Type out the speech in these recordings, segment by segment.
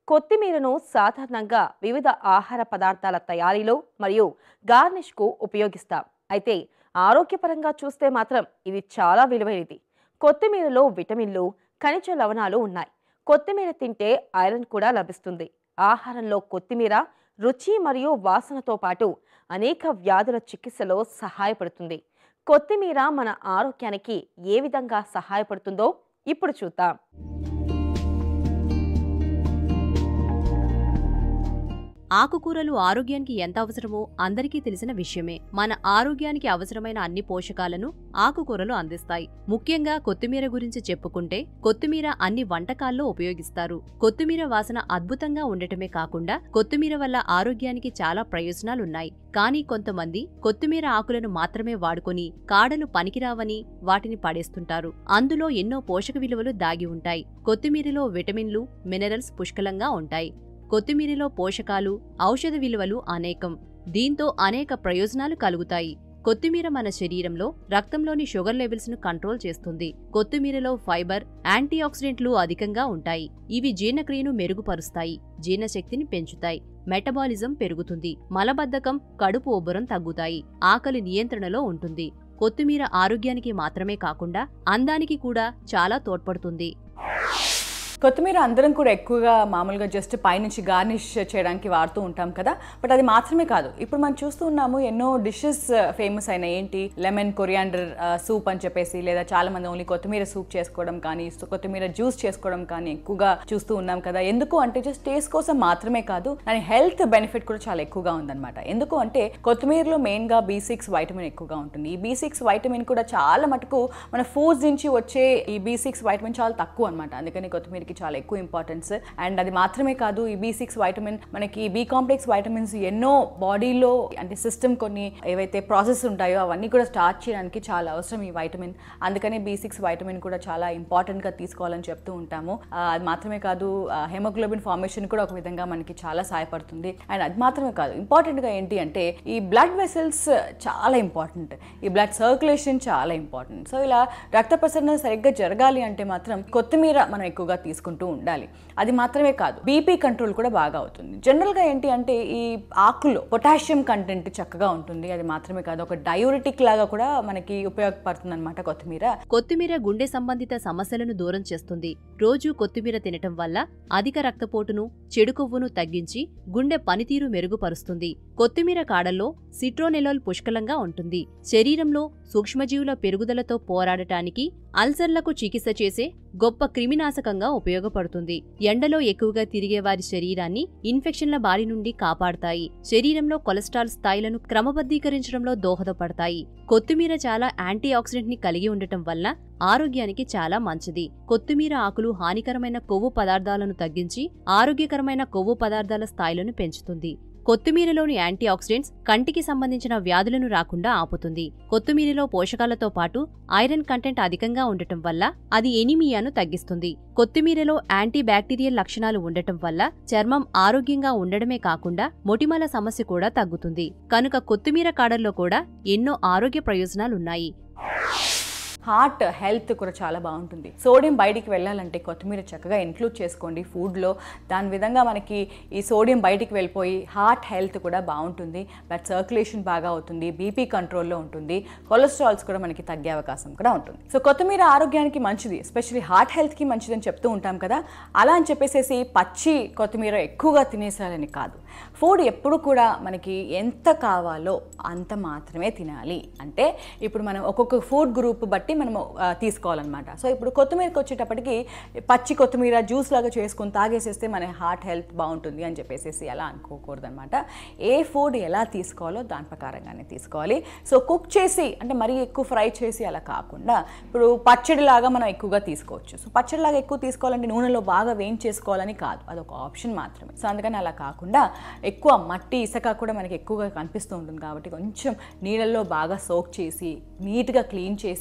కొత్తిమీరను సాధారణంగా వివిధ ఆహార పదార్థాల తయారీలో మరియు గార్నిష్కు ఉపయోగిస్తాం అయితే ఆరోగ్యపరంగా చూస్తే మాత్రం ఇది చాలా విలువైనది కొత్తిమీరలో విటమిన్లు ఖనిజ లవణాలు ఉన్నాయి కొత్తిమీర తింటే ఐరన్ కూడా లభిస్తుంది ఆహారంలో కొత్తిమీర రుచి మరియు వాసనతో పాటు అనేక వ్యాధుల చికిత్సలో సహాయపడుతుంది కొత్తిమీర మన ఆరోగ్యానికి ఏ విధంగా సహాయపడుతుందో ఇప్పుడు చూద్దాం ఆకుకూరలు ఆరోగ్యానికి ఎంత అవసరమో అందరికీ తెలిసిన విషయమే మన ఆరోగ్యానికి అవసరమైన అన్ని పోషకాలను ఆకుకూరలు అందిస్తాయి ముఖ్యంగా కొత్తిమీర గురించి చెప్పుకుంటే కొత్తిమీర అన్ని వంటకాల్లో ఉపయోగిస్తారు కొత్తిమీర వాసన అద్భుతంగా ఉండటమే కాకుండా కొత్తిమీర వల్ల ఆరోగ్యానికి చాలా ప్రయోజనాలున్నాయి కానీ కొంతమంది కొత్తిమీర ఆకులను మాత్రమే వాడుకొని కాడలు పనికిరావని వాటిని పడేస్తుంటారు అందులో ఎన్నో పోషక విలువలు దాగి ఉంటాయి కొత్తిమీరలో విటమిన్లు మినరల్స్ పుష్కలంగా ఉంటాయి కొత్తిమీరలో పోషకాలు ఔషధ విలువలు అనేకం దీంతో అనేక ప్రయోజనాలు కలుగుతాయి కొత్తిమీర మన శరీరంలో రక్తంలోని షుగర్ లెవెల్స్ ను కంట్రోల్ చేస్తుంది కొత్తిమీరలో ఫైబర్ యాంటీఆక్సిడెంట్లు అధికంగా ఉంటాయి ఇవి జీర్ణక్రియను మెరుగుపరుస్తాయి జీర్ణశక్తిని పెంచుతాయి మెటబాలిజం పెరుగుతుంది మలబద్ధకం కడుపు ఉబ్బరం తగ్గుతాయి ఆకలి నియంత్రణలో ఉంటుంది కొత్తిమీర ఆరోగ్యానికి మాత్రమే కాకుండా అందానికి కూడా చాలా తోడ్పడుతుంది కొత్తిమీర అందరం కూడా ఎక్కువగా మామూలుగా జస్ట్ పైనుంచి గార్నిష్ చేయడానికి వాడుతూ ఉంటాం కదా బట్ అది మాత్రమే కాదు ఇప్పుడు మనం చూస్తూ ఉన్నాము ఎన్నో డిషెస్ ఫేమస్ అయిన ఏంటి లెమన్ కొరియాండర్ సూప్ అని చెప్పేసి లేదా చాలా మంది ఓన్లీ కొత్తిమీర సూప్ చేసుకోవడం కానీ సో కొత్తిమీర జ్యూస్ చేసుకోవడం కానీ ఎక్కువగా చూస్తూ ఉన్నాం కదా ఎందుకు అంటే జస్ట్ టేస్ట్ కోసం మాత్రమే కాదు దాని హెల్త్ బెనిఫిట్ కూడా చాలా ఎక్కువగా ఉందన్నమాట ఎందుకు అంటే కొత్తిమీరలో మెయిన్గా బీ సిక్స్ వైటమిన్ ఎక్కువగా ఉంటుంది ఈ బీ సిక్స్ వైటమిన్ కూడా చాలా మటుకు మన ఫుడ్స్ నుంచి వచ్చే ఈ బీ సిక్స్ వైటమిన్ చాలా తక్కువ అనమాట అందుకని కొత్తిమీరకి చాలా ఎక్కువ ఇంపార్టెన్స్ అండ్ అది మాత్రమే కాదు ఈ బీ సిక్స్ వైటమిన్ మనకి బీ కాంప్లెక్స్ వైటమిన్స్ ఎన్నో బాడీలో అంటే సిస్టమ్ కొన్ని ఏవైతే ప్రాసెస్ ఉంటాయో అవన్నీ కూడా స్టార్ట్ చేయడానికి చాలా అవసరం ఈ వైటమిన్ అందుకని బీ సిక్స్ వైటమిన్ కూడా చాలా ఇంపార్టెంట్గా తీసుకోవాలని చెప్తూ ఉంటాము ఆ, అది మాత్రమే కాదు హెమోగ్లోబిన్ ఫార్మేషన్ కూడా ఒక విధంగా మనకి చాలా సహాయపడుతుంది అండ్ అది మాత్రమే కాదు ఇంపార్టెంట్గా ఏంటి అంటే ఈ బ్లడ్ వెసల్స్ చాలా ఇంపార్టెంట్ ఈ బ్లడ్ సర్క్యులేషన్ చాలా ఇంపార్టెంట్ సో ఇలా రక్త ప్రసరణ సరిగ్గా జరగాలి అంటే మాత్రం కొత్తిమీర మనం ఎక్కువగా తీసుకుంటూ ఉండాలి అది మాత్రమే కాదు బీపీ కంట్రోల్ కూడా బాగా అవుతుంది జనరల్గా ఏంటి అంటే ఈ ఆకుల్లో పొటాషియం కంటెంట్ చక్కగా ఉంటుంది అది మాత్రమే కాదు ఒక డయూరిటిక్ లాగా కూడా మనకి ఉపయోగపడుతుంది అనమాట కొత్తిమీర కొత్తిమీర గుండె సంబంధిత సమస్యలను దూరం చేస్తుంది రోజు కొత్తిమీర తినటం వల్ల అధిక రక్తపోటును చెడు కొవ్వును తగ్గించి గుండె పనితీరు మెరుగుపరుస్తుంది కొత్తిమీర కాడల్లో సిట్రోనెలోల్ పుష్కలంగా ఉంటుంది శరీరంలో సూక్ష్మజీవుల పెరుగుదలతో పోరాడటానికి అల్సర్లకు చికిత్స చేసే గొప్ప క్రిమినాశకంగా ఉపయోగపడుతుంది ఎండలో ఎక్కువగా తిరిగే వారి శరీరాన్ని ఇన్ఫెక్షన్ల బారి నుండి కాపాడతాయి శరీరంలో కొలెస్ట్రాల్ స్థాయిలను క్రమబద్ధీకరించడంలో దోహదపడతాయి కొత్తిమీర చాలా యాంటీ ఆక్సిడెంట్ ని కలిగి ఉండటం వల్ల ఆరోగ్యానికి చాలా మంచిది కొత్తిమీర ఆకులు హానికరమైన కొవ్వు పదార్థాలను తగ్గించి ఆరోగ్యకరమైన కొవ్వు పదార్థాల స్థాయిలను పెంచుతుంది కొత్తిమీరలోని యాంటీ ఆక్సిడెంట్స్ కంటికి సంబంధించిన వ్యాధులను రాకుండా ఆపుతుంది కొత్తిమీరలో పోషకాలతో పాటు ఐరన్ కంటెంట్ అధికంగా ఉండటం వల్ల అది ఎనిమియాను తగ్గిస్తుంది కొత్తిమీరలో యాంటీ బ్యాక్టీరియల్ లక్షణాలు ఉండటం వల్ల చర్మం ఆరోగ్యంగా ఉండడమే కాకుండా మొటిమల సమస్య కూడా తగ్గుతుంది కనుక కొత్తిమీర కాడల్లో కూడా ఎన్నో ఆరోగ్య ప్రయోజనాలున్నాయి హార్ట్ హెల్త్ కూడా చాలా బాగుంటుంది సోడియం బయటికి వెళ్ళాలంటే కొత్తిమీర చక్కగా ఇంక్లూడ్ చేసుకోండి ఫుడ్లో దాని విధంగా మనకి ఈ సోడియం బయటికి వెళ్ళిపోయి హార్ట్ హెల్త్ కూడా బాగుంటుంది బ్లడ్ సర్క్యులేషన్ బాగా అవుతుంది బీపీ కంట్రోల్లో ఉంటుంది కొలెస్ట్రాల్స్ కూడా మనకి తగ్గే అవకాశం కూడా ఉంటుంది సో కొత్తిమీర ఆరోగ్యానికి మంచిది ఎస్పెషల్లీ హార్ట్ హెల్త్కి మంచిదని చెప్తూ ఉంటాం కదా అలా అని చెప్పేసేసి పచ్చి కొత్తిమీర ఎక్కువగా తినేసేయాలని కాదు ఫుడ్ ఎప్పుడు కూడా మనకి ఎంత కావాలో అంత మాత్రమే తినాలి అంటే ఇప్పుడు మనం ఒక్కొక్క ఫుడ్ గ్రూప్ బట్టి మనము ఆ, తీసుకోవాలన్నమాట సో ఇప్పుడు కొత్తిమీరకి వచ్చేటప్పటికి పచ్చి కొత్తిమీర జ్యూస్ లాగా చేసుకొని తాగేసేస్తే మన హార్ట్ హెల్త్ బాగుంటుంది అని చెప్పేసి అలా అనుకోకూడదు అనమాట ఏ ఫుడ్ ఎలా తీసుకోవాలో దాని ప్రకారంగానే తీసుకోవాలి సో కుక్ చేసి అంటే మరీ ఎక్కువ ఫ్రై చేసి అలా కాకుండా ఇప్పుడు పచ్చడిలాగా మనం ఎక్కువగా తీసుకోవచ్చు సో పచ్చడిలాగా ఎక్కువ తీసుకోవాలంటే నూనెలో బాగా వేయించేసుకోవాలని కాదు అదొక ఆప్షన్ మాత్రమే సో అందుకని అలా కాకుండా ఎక్కువ మట్టి ఇసుక కూడా మనకి ఎక్కువగా కనిపిస్తూ ఉంటుంది కాబట్టి కొంచెం నీళ్ళల్లో బాగా సోక్ చేసి నీట్గా క్లీన్ చేసి మాత్రమే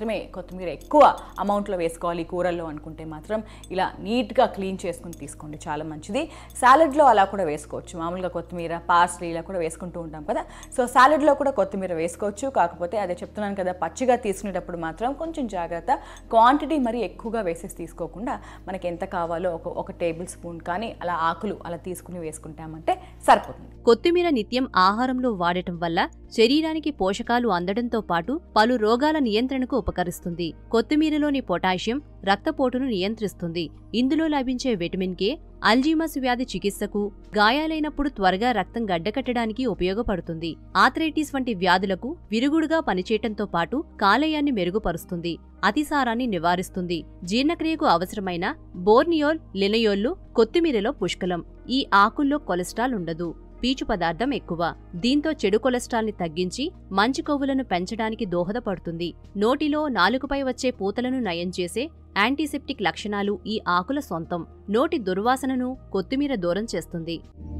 మాత్రమే కొత్తిమీర ఎక్కువ అమౌంట్లో వేసుకోవాలి కూరల్లో అనుకుంటే మాత్రం ఇలా నీట్గా క్లీన్ చేసుకుని తీసుకోండి చాలా మంచిది సాలెడ్లో అలా కూడా వేసుకోవచ్చు మామూలుగా కొత్తిమీర పార్స్లీ ఇలా కూడా వేసుకుంటూ ఉంటాం కదా సో సాలెడ్లో కూడా కొత్తిమీర వేసుకోవచ్చు కాకపోతే అదే చెప్తున్నాను కదా పచ్చిగా తీసుకునేటప్పుడు మాత్రం కొంచెం జాగ్రత్త క్వాంటిటీ మరి ఎక్కువగా వేసేసి తీసుకోకుండా మనకి ఎంత కావాలో ఒక ఒక టేబుల్ స్పూన్ కానీ అలా ఆకులు అలా తీసుకుని వేసుకుంటామంటే సరిపోతుంది కొత్తిమీర నిత్యం ఆహారంలో వాడటం వల్ల శరీరానికి పోషకాలు అందడంతో పాటు పలు రోగాల నియంత్రణకు ఉపకరిస్తుంది కొత్తిమీరలోని పొటాషియం రక్తపోటును నియంత్రిస్తుంది ఇందులో లభించే విటమిన్ కే అల్జీమస్ వ్యాధి చికిత్సకు గాయాలైనప్పుడు త్వరగా రక్తం గడ్డకట్టడానికి ఉపయోగపడుతుంది ఆథరైటిస్ వంటి వ్యాధులకు విరుగుడుగా పనిచేయటంతో పాటు కాలేయాన్ని మెరుగుపరుస్తుంది అతిసారాన్ని నివారిస్తుంది జీర్ణక్రియకు అవసరమైన బోర్నియోల్ లినయోల్లు కొత్తిమీరలో పుష్కలం ఈ ఆకుల్లో కొలెస్ట్రాల్ ఉండదు పీచు పదార్థం ఎక్కువ దీంతో చెడు కొలెస్ట్రాల్ని తగ్గించి మంచి కొవ్వులను పెంచడానికి దోహదపడుతుంది నోటిలో నాలుకపై వచ్చే పూతలను నయం చేసే యాంటీసెప్టిక్ లక్షణాలు ఈ ఆకుల సొంతం నోటి దుర్వాసనను కొత్తిమీర దూరం చేస్తుంది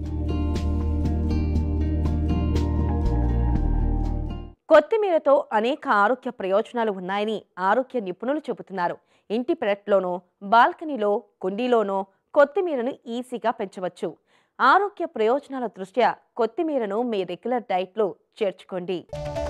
కొత్తిమీరతో అనేక ఆరోగ్య ప్రయోజనాలు ఉన్నాయని ఆరోగ్య నిపుణులు చెబుతున్నారు ఇంటి పెరట్లోనో బాల్కనీలో కుండీలోనో కొత్తిమీరను ఈజీగా పెంచవచ్చు ఆరోగ్య ప్రయోజనాల దృష్ట్యా కొత్తిమీరను మీ రెగ్యులర్ డైట్లో చేర్చుకోండి